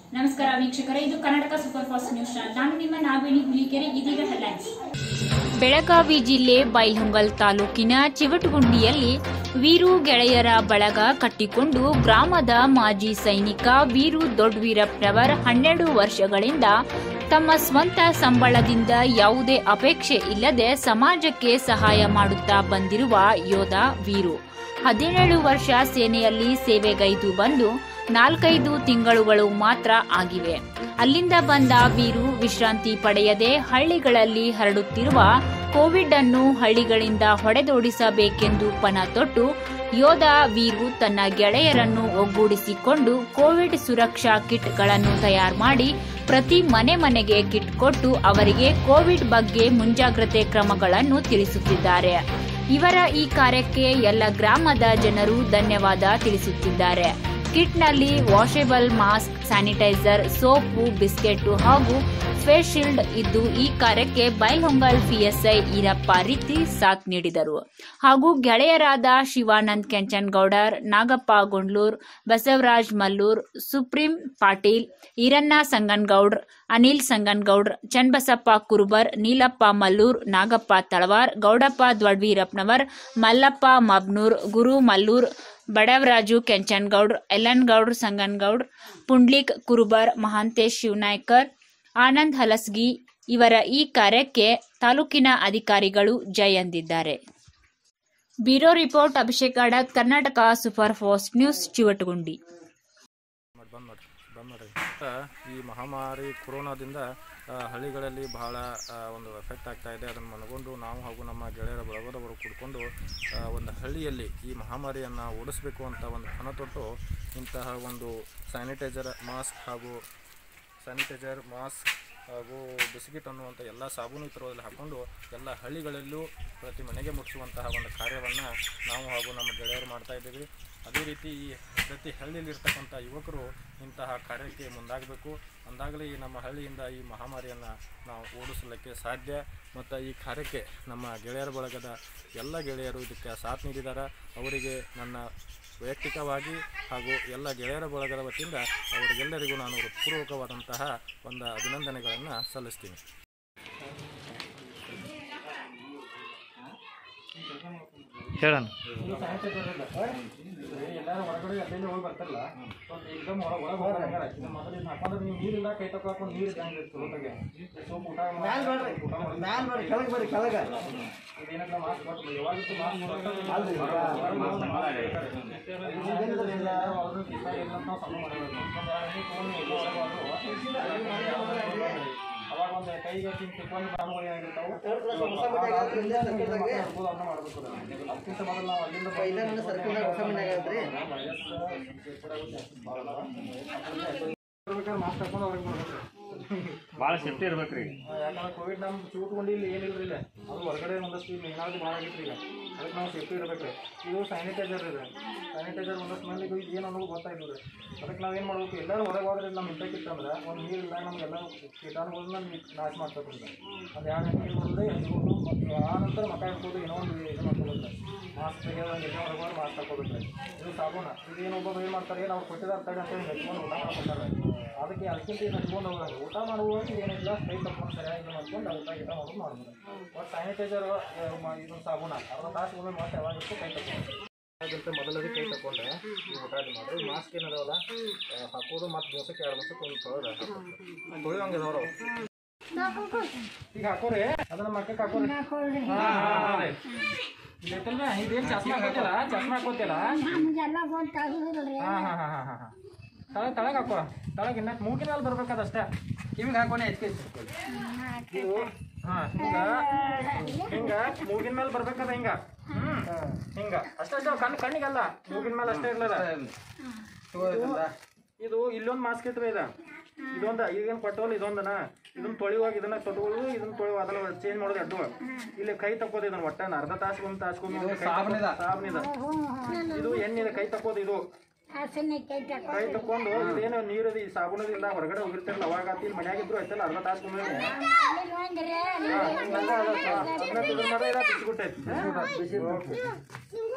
ನಮಸ್ಕಾರ ವೀಕ್ಷಕರೇ ಇದು Karnataka super fast news channel ನಾನು ನಿಮ್ಮ ನಾಗವೇಣಿ ಹುಲಿಕೆರೆ ಇದೀಗ ಹೆಡ್ಲೈನ್ಸ್ ಬೆಳಗಾವಿ ಜಿಲ್ಲೆ ಬೈಲಹೊಂಗಲ್ ತಾಲೂಕಿನ ಚಿವಟಗುಂಡಿಯಲ್ಲಿ ವೀರು ಗೆಳೆಯರ ಬಳಗ ಕಟ್ಟಿಕೊಂಡು ಗ್ರಾಮದ ಮಾಜಿ ಸೈನಿಕ ವೀರು ದೊಡ್ಡವೀರಪ್ಪನವರ್ ಹನ್ನೆರಡು ವರ್ಷಗಳಿಂದ ತಮ್ಮ ಸ್ವಂತ ಸಂಬಳದಿಂದ ಯಾವುದೇ ಅಪೇಕ್ಷೆ ಇಲ್ಲದೆ ಸಮಾಜಕ್ಕೆ ಸಹಾಯ ಮಾಡುತ್ತಾ ಬಂದಿರುವ ಯೋಧ ವೀರು ಹದಿನೇಳು ವರ್ಷ ಸೇನೆಯಲ್ಲಿ ಸೇವೆಗೈದು ಬಂದು ನಾಲ್ಕೈದು ತಿಂಗಳುಗಳು ಮಾತ್ರ ಆಗಿವೆ ಅಲ್ಲಿಂದ ಬಂದ ವೀರು ವಿಶ್ರಾಂತಿ ಪಡೆಯದೆ ಹಳ್ಳಿಗಳಲ್ಲಿ ಹರಡುತ್ತಿರುವ ಕೋವಿಡ್ ಅನ್ನು ಹಳ್ಳಿಗಳಿಂದ ಹೊಡೆದೋಡಿಸಬೇಕೆಂದು ಪಣ ತೊಟ್ಟು ಯೋಧ ವೀರು ತನ್ನ ಗೆಳೆಯರನ್ನು ಒಗ್ಗೂಡಿಸಿಕೊಂಡು ಕೋವಿಡ್ ಸುರಕ್ಷಾ ಕಿಟ್ಗಳನ್ನು ತಯಾರು ಮಾಡಿ ಪ್ರತಿ ಮನೆ ಮನೆಗೆ ಕಿಟ್ ಕೊಟ್ಟು ಅವರಿಗೆ ಕೋವಿಡ್ ಬಗ್ಗೆ ಮುಂಜಾಗ್ರತೆ ಕ್ರಮಗಳನ್ನು ತಿಳಿಸುತ್ತಿದ್ದಾರೆ ಇವರ ಈ ಕಾರ್ಯಕ್ಕೆ ಎಲ್ಲ ಗ್ರಾಮದ ಜನರು ಧನ್ಯವಾದ ತಿಳಿಸುತ್ತಿದ್ದಾರೆ ಕಿಟ್ನಲ್ಲಿ washable mask sanitizer soap biscuit ಹಾಗೂ ಫೇಸ್ ಶೀಲ್ಡ್ ಇದ್ದು ಈ ಕಾರ್ಯಕ್ಕೆ ಬೈಲ್ಹೊಂಗಲ್ ಪಿಎಸ್ಐ ಈರಪ್ಪ ರೀತಿ ಸಾಥ್ ನೀಡಿದರು ಹಾಗೂ ಗೆಳೆಯರಾದ ಶಿವಾನಂದ್ ಕೆಂಚನ್ಗೌಡರ್ ನಾಗಪ್ಪ ಗೊಂಡ್ಲೂರ್ ಬಸವರಾಜ್ ಮಲ್ಲೂರ್ ಸುಪ್ರೀಂ ಪಾಟೀಲ್ ಈರಣ್ಣ ಸಂಗನಗೌಡ್ರ್ ಅನಿಲ್ ಸಂಗನಗೌಡ್ರ್ ಚನ್ನಬಸಪ್ಪ ಕುರುಬರ್ ನೀಲಪ್ಪ ಮಲ್ಲೂರ್ ನಾಗಪ್ಪ ತಳವಾರ್ ಗೌಡಪ್ಪ ದ್ವಡ್ವೀರಪ್ಪನವರ್ ಮಲ್ಲಪ್ಪ ಮಬ್ನೂರ್ ಗುರು ಮಲ್ಲೂರ್ ಬಡವರಾಜು ಕೆಂಚನ್ಗೌಡ್ರ್ ಯಲ್ಲನಗೌಡ್ರ್ ಸಂಗನಗೌಡ್ರ್ ಪುಂಡ್ಲಿಕ್ ಕುರುಬರ್ ಮಹಾಂತೇಶ್ ಶಿವನಾಯ್ಕರ್ ಆನಂದ್ ಹಲಸ್ಗಿ ಇವರ ಈ ಕಾರ್ಯಕ್ಕೆ ತಾಲೂಕಿನ ಅಧಿಕಾರಿಗಳು ಜೈ ಎಂದಿದ್ದಾರೆ bureau report Abhishek Adat Karnataka super fast news Chivatagundi ಮಾಡಿ ಬಂದ್ ಮಾಡಿರಿ ಬಂದ್ ಮಾಡಿರಿ ಮತ್ತು ಈ ಮಹಾಮಾರಿ ಕೊರೋನಾದಿಂದ ಆ, ಹಳ್ಳಿಗಳಲ್ಲಿ ಬಹಳ ಆ, ಒಂದು ಎಫೆಕ್ಟ್ ಆಗ್ತಾ ಇದೆ ಅದನ್ನು ಮನಗೊಂಡು ನಾವು ಹಾಗೂ ನಮ್ಮ ಗೆಳೆಯರ ಬಳಗದವರು ಕೂಡ್ಕೊಂಡು ಆ, ಒಂದು ಹಳ್ಳಿಯಲ್ಲಿ ಈ ಮಹಾಮಾರಿಯನ್ನು ಓಡಿಸಬೇಕು ಅಂತ ಒಂದು ಪಣ ತೊಟ್ಟು ಇಂತಹ ಒಂದು ಸ್ಯಾನಿಟೈಸರ್ ಮಾಸ್ಕ್ ಹಾಗೂ ಸ್ಯಾನಿಟೈಸರ್ ಮಾಸ್ಕ್ ಹಾಗೂ ಬಿಸ್ಕಿಟ್ ಅನ್ನುವಂಥ ಎಲ್ಲ ಸಾಬೂನು ಇತರದಲ್ಲಿ ಹಾಕ್ಕೊಂಡು ಎಲ್ಲ ಹಳ್ಳಿಗಳಲ್ಲೂ ಪ್ರತಿ ಮನೆಗೆ ಮುಟ್ಟಿಸುವಂತಹ ಒಂದು ಕಾರ್ಯವನ್ನು ನಾವು ಹಾಗೂ ನಮ್ಮ ಗೆಳೆಯರು ಮಾಡ್ತಾ ಇದ್ದೀವಿ ಅದೇ ರೀತಿ ಈ ಪ್ರತಿ ಹಳ್ಳಿಯಲ್ಲಿರ್ತಕ್ಕಂಥ ಯುವಕರು ಇಂತಹ ಕಾರ್ಯಕ್ಕೆ ಮುಂದಾಗಬೇಕು ಅಂದಾಗಲೇ ಈ ನಮ್ಮ ಹಳ್ಳಿಯಿಂದ ಈ ಮಹಾಮಾರಿಯನ್ನು ನಾವು ಓಡಿಸಲಿಕ್ಕೆ ಸಾಧ್ಯ ಮತ್ತು ಈ ಕಾರ್ಯಕ್ಕೆ ನಮ್ಮ ಗೆಳೆಯರ ಬಳಗದ ಎಲ್ಲ ಗೆಳೆಯರು ಇದಕ್ಕೆ ಸಾಥ್ ನೀಡಿದ್ದಾರೆ ಅವರಿಗೆ ನನ್ನ ವೈಯಕ್ತಿಕವಾಗಿ ಹಾಗೂ ಎಲ್ಲ ಗೆಳೆಯರ ಬಳಗದ ವತಿಯಿಂದ ಅವರಿಗೆಲ್ಲರಿಗೂ ನಾನು ಹೃತ್ಪೂರ್ವಕವಾದಂತಹ ಒಂದು ಅಭಿನಂದನೆಗಳನ್ನು ಸಲ್ಲಿಸ್ತೀನಿ ಹೇಳೋಣ ಎಲ್ಲರೂ ಹೊರಗಡೆ ಅಲ್ಲೆಲ್ಲಿ ಹೋಗಿ ಬರ್ತಾರಲ್ಲ ಒಂದು ಎಕ್ದಮ್ ಹೊರಗೆ ಹೊರಗೆ ಹೋಗ್ತಾರೆ ಇದು ಮೊದಲು ಇದನ್ನ ಹಾಕೊಂಡ್ರೆ ನೀವು ನೀರಿಲ್ಲ ಕೈ ತಗೊಂಡು ನೀರು ಹೆಂಗೆ ಚಲೋತಾಗೆ ಸೋಪ್ ಊಟ ಮಾಡಿ ಊಟ ಮಾಡಿ ಕೆಳಗೆ ಬರ್ರಿ ಕೆಳಗೆ ಇದೇನಲ್ಲ ಮಾಸ್ಕ್ ಕೊಟ್ಟು ಯಾವಾಗಿತ್ತು ಅವಾಗ ಒಂದು ಕೈಗೆ ತಿಂದು ತಿಳ್ಕೊಂಡು ಕಾಮಗಳು ಏನಾಗಿರ್ತಾವೆ ಅದನ್ನ ಮಾಡ್ಬೇಕು ಅದಕ್ಕಿಂತ ಮೊದಲು ನಾವು ಅಲ್ಲಿಂದ ಮಾಸ್ಕ್ ಹಾಕೊಂಡು ಅವ್ರಿಗೆ ಮಾಡ್ಬೇಕು ಭಾಳ ಸೇಫ್ಟಿ ಇರ್ಬೇಕ್ರಿ ಯಾಕಂದ್ರೆ ಕೋವಿಡ್ ನಮ್ಮ ಚೂಟ್ಕೊಂಡು ಇಲ್ಲಿ ಏನಿಲ್ಲ ಇಲ್ಲ ಅದು ಹೊರಗಡೆ ಒಂದಷ್ಟು ಈಗ ಏನಾದ್ರು ಭಾಳ ಆಗೈತ್ರಿ ಈಗ ಅದಕ್ಕೆ ನಾವು ಸೇಫ್ಟಿ ಇರಬೇಕು ರೀ ಇದು ಸ್ಯಾನಿಟೈಸರ್ ಇದೆ ಸ್ಯಾನಿಟೈಸರ್ ಒಂದಷ್ಟು ಮಂದಿಗೆ ಇದು ಏನು ಅನ್ನೋದು ಗೊತ್ತಾಗಿಲ್ಲ ರೀ ಅದಕ್ಕೆ ನಾವೇನು ಮಾಡ್ಬೇಕು ಎಲ್ಲರೂ ಹೊರಗೆ ಹೋದ್ರೆ ನಮ್ಮ ಇಂಟಕ್ಕಿತ್ತಂದ್ರೆ ಒಂದು ನೀರಿಲ್ಲ ನಮಗೆಲ್ಲ ಕೀಟಾಣುಗಳನ್ನ ನಾಶ ಮಾಡ್ತಕ್ಕಂಥ ಅದು ಎರಡು ನೀರು ಬಂದು ಎದ್ಕೊಂಡು ಮತ್ತು ಆ ನಂತರ ಮಕ ಹಿಡ್ಕೊಂಡು ಏನೋ ಒಂದು ಇದು ಮಾಡ್ಕೊಬೇಕು ಮಾಸ್ಕ್ ತೆಗೆಯೋದು ಎಲ್ಲ ಹೊರಗೆ ಹೋದ್ರೆ ಮಾಸ್ಕ್ ಹಾಕೋಬೇಕು ಇದು ಸಾಬೂನ ಇದು ಏನು ಒಬ್ಬೊಬ್ರು ಏನು ಮಾಡ್ತಾರೆ ಏನು ಅವ್ರು ಕೊಟ್ಟಿದ್ದಾರೆ ತಗ ಅಂತ ಹೇಳಿ ನೆಚ್ಕೊಂಡು ಊಟ ಮಾಡ್ಕೊತಾರೆ ಅದಕ್ಕೆ ಅದಕ್ಕಿಂತ ಇದು ಹಚ್ಕೊಂಡು ಹೋಗೋದು ಊಟ ಮಾಡುವಾಗ ಏನಿಲ್ಲ ಕೈ ತಕೊಂಡು ಸರಿಯಾಗಿ ಇದು ಮಾಡ್ಕೊಂಡು ಊಟ ಗೀಟ ಮಾಡೋದು ಮಾಡ್ಬೋದು ಬಟ್ ಸ್ಯಾನಿಟೈಸರ್ ಇದೊಂದು ಸಾಬೂನ ಅರ್ಧ ತಾಸು ಒಮ್ಮೆ ಮತ್ತೆ ಯಾವಾಗಿತ್ತು ಕೈ ತಕೊಂಡು ಅದಕ್ಕಿಂತ ಮೊದಲನೇ ಕೈ ತಗೊಂಡೆ ಈ ಊಟ ಇದು ಮಾಡಿ ಮಾಸ್ಕ್ ಏನದಾವಲ್ಲ ಆ, ಹಾಕೋದು ಮತ್ತು ದಿವಸಕ್ಕೆ ಎರಡು ದಿವಸಕ್ಕೆ ಒಂದು ತೊಳೆದ ತೊಳೆಯೋಂಗೆ ಅದಾವ್ರು ಅವು. ಈಗ ಹಾಕೋರಿ ಅದನ್ನ ಮಕ್ಕಕ್ಕೆ ಹಾಕೋರಿ ಹಾ, ಹಾ, ಹಾ ರೀ. ಇಲ್ಲಿ ಐತಲ್ವ? ಇದೇನ್ ಚಸ್ಮಾ ಹಾಕೋತಿಲ್ಲ ಚಸ್ಮಾ ಹಾಕೋತಿಲ್ಲ ಹಾ ಹಾ ಹಾ ಹಾ ಹಾ ಹಾ ತಳಗ್ ತಳಗ್ ಹಾಕೋ ತಳಗ್ ಇನ್ನ ಮೂಗಿನ ಮೇಲೆ ಬರ್ಬೇಕಾದ ಅಷ್ಟೇ ಕಿವಿಗೆ ಹಾಕೋನೆ ಹೆಚ್ಚಿಗೆ ಇದು ಹಾ ಹಿಂಗ ಹಿಂಗ ಮೂಗಿನ ಮೇಲೆ ಬರ್ಬೇಕಾದ ಹಿಂಗ ಹ್ಮ್ ಹಿಂಗ ಅಷ್ಟೇ ಅಷ್ಟೇ ಕಣ್ಣು ಕಣ್ಣಿಗಲ್ಲ ಮೂಗಿನ ಮೇಲೆ ಅಷ್ಟೇ ಇರ್ಲದ ಇದು ಇಲ್ಲೊಂದು ಮಾಸ್ಕ್ ಇಟ್ರಿ ಇದ ಇದೊಂದ ಈಗೇನು ಕೊಟ್ಟವಲ್ಲ ಇದೊಂದನ ಇದನ್ನ ತೊಳಿವಾಗ ಇದನ್ನ ತೊಟ್ಕೊಳ್ಳು ಇದನ್ನ ತೊಳೆಯುವ ಅದನ್ನ ಚೇಂಜ್ ಮಾಡೋದು ಅಡ್ಡು ಇಲ್ಲಿ ಕೈ ತಕ್ಕೋದು ಇದನ್ನ ಒಟ್ಟನ ಅರ್ಧ ತಾಸ್ಗೊಂದು ತಾಸ್ಗೊಂದು ಸಾಬನಿದ ಇದು ಎಣ್ಣಿದೆ ಕೈ ತಕ್ಕೋದು ಇದು ಕೈ ತಕೊಂಡು ಇದೇನು ನೀರು ಈ ಸಾಬೂನದು ಇಲ್ಲ ಹೊರಗಡೆ ಹೋಗಿರ್ತಾರಲ್ಲ ಅವಾಗ ಇಲ್ಲಿ ಮನ್ಯಾಗ ಇದ್ರು ಆಯ್ತಲ್ಲ ಅರ್ಧ ತಾಸು ಬಿಸ್ಬಿಟ್ಟೈತಿ